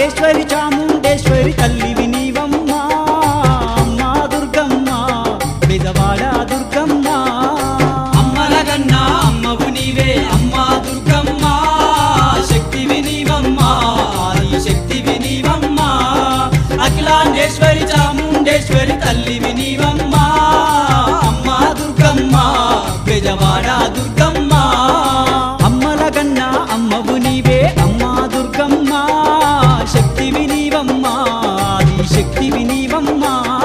అఖిలాండేశ్వరి చాముండేశ్వరి తల్లివి నీవమ్మ అమ్మా దుర్గమ్మ పెదవాడ దుర్గమ్మ అమ్మలగన్నా అమ్మవు నీవే అమ్మా దుర్గమ్మ శక్తివి నీవమ్మా ఆది శక్తివి నీవమ్మా అఖిలాండేశ్వరి చాముండేశ్వరి తల్లివి నీవమ్మా అమ్మా దుర్గమ్మ బెజవాడ దుర్గమ్మ అమ్మల గన్న అమ్మవు నీవే అమ్మా దుర్గమ్మ శక్తివి నీవమ్మ ఆది శక్తివి నీవమ్మ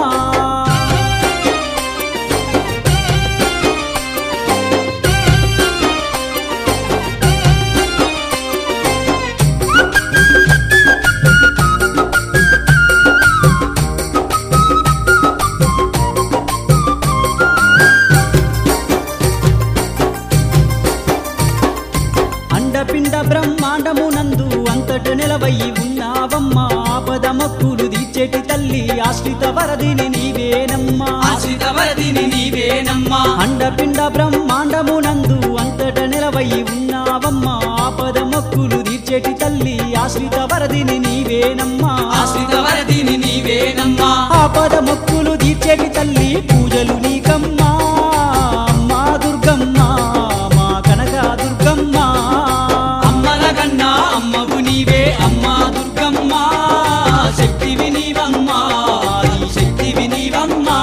అండపిండ బ్రహ్మాండమునందు అంతట నిలవయి ఉన్నావమ్మా ఆపద మక్కులు తీర్చేటి తల్లి ఆశ్రిత వరదిని నీవేనమ్మా ఆశ్రిత వరదిని నీవేనమ్మా అండపిండ బ్రహ్మాండమునందు అంతట నిలవయి ఉన్నావమ్మా ఆపద మక్కులు తీర్చేటి తల్లి ఆశ్రిత వరదిని నీవేనమ్మా ఆశ్రిత వరదిని నీవేనమ్మా ఆపద మొక్కులు తీర్చేటి తల్లి పూజలు నీకమ్మా అమ్మా దుర్గమ్మ మా కనక దుర్గమ్మ అమ్మలగన్నా అమ్మవు నీవే అమ్మా దుర్గమ్మ శక్తివి నీవమ్మా ఆది శక్తివి నీవమ్మా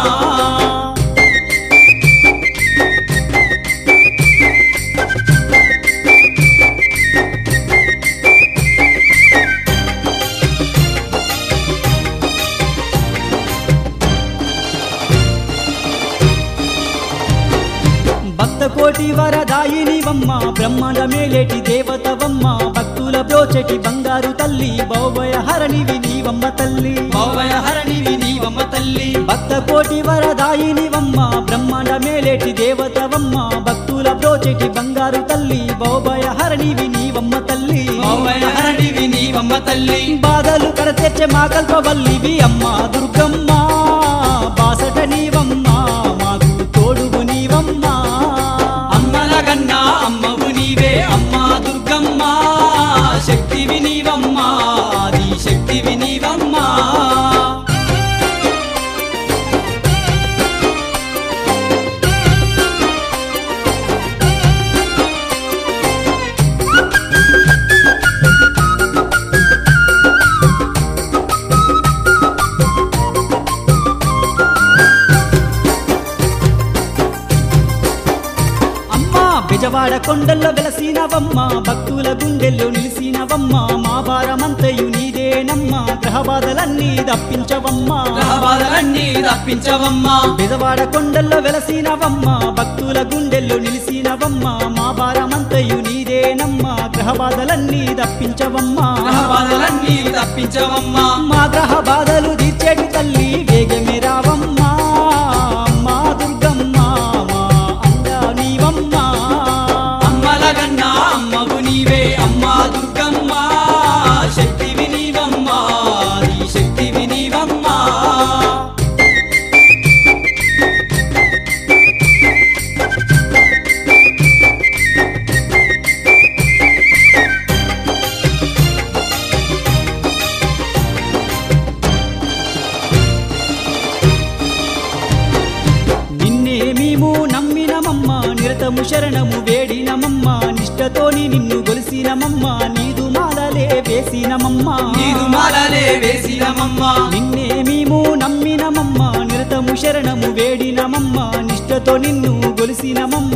భక్త కోటి వరదాయినివమ్మ బ్రహ్మాండ మేలేటి దేవతవమ్మ భక్తుల బ్రోచెటి బంగారు తల్లి భౌభయ హరణివి నీవమ్మ తల్లి భవయ హరణివి నీవమ్మ తల్లి భక్త కోటి వరదాయినివమ్మ బ్రహ్మాండ మేలేటి దేవతవమ్మ భక్తుల బ్రోచెటి బంగారు తల్లి భౌభయ హరణివి నీవమ్మ తల్లి భవయ హరణివి నీవమ్మ తల్లి బాధలు కడతెచ్చే మా కల్పవల్లివి అమ్మ దుర్గమ్మ బాసట నీవమ్మ మాకు తోడుగు నీవమ్మ అమ్మలగన్నా అమ్మవు నీవే అమ్మా దుర్గమ్మ శక్తివి నీవమ్మా ఆది శక్తివి నీవమ్మా అమ్మ బెజవాడ కొండల్లో వెలసినవమ్మ భక్తుల గుండెల్లో నిలిసినవమ్మ మా భారమంతయు నీదేనమ్మ గ్రహబాధలన్నీ దప్పించవమ్మ గ్రహబాధలన్నీ తప్పించవమ్మా బెజవాడ కొండల్లో వెలసినవమ్మ భక్తుల గుండెల్లో నిలిసినవమ్మ మా భారమంతయు నీదేనమ్మ గ్రహబాధలన్నీ దప్పించవమ్మ గ్రహబాధలన్నీ తప్పించవమ్మా మా గ్రహ బాధలు తీర్చేటి తల్లి వేగమే రావమ్మా మా దుర్గమ్మ మా అండా నీవమ్మ అమ్మలగన్నా అమ్మవు నీవే అమ్మా దుర్గమ్మ శక్తివి నీవమ్మా ఆది శక్తివి నీవమ్మా నిన్నే మేము నమ్మినమమ్మ నిరతము శరణము వేడినమమ్మ నిష్టతోని నిన్ను గొలిసినమమ్మ నీదు మాలలే వేసినమమ్మ నీదు మాలలే వేసినమమ్మా నిన్నే మేము నమ్మినమమ్మ నిరతము శరణము వేడినమమ్మ నిష్టతో నిన్ను గొలిసినమమ్మ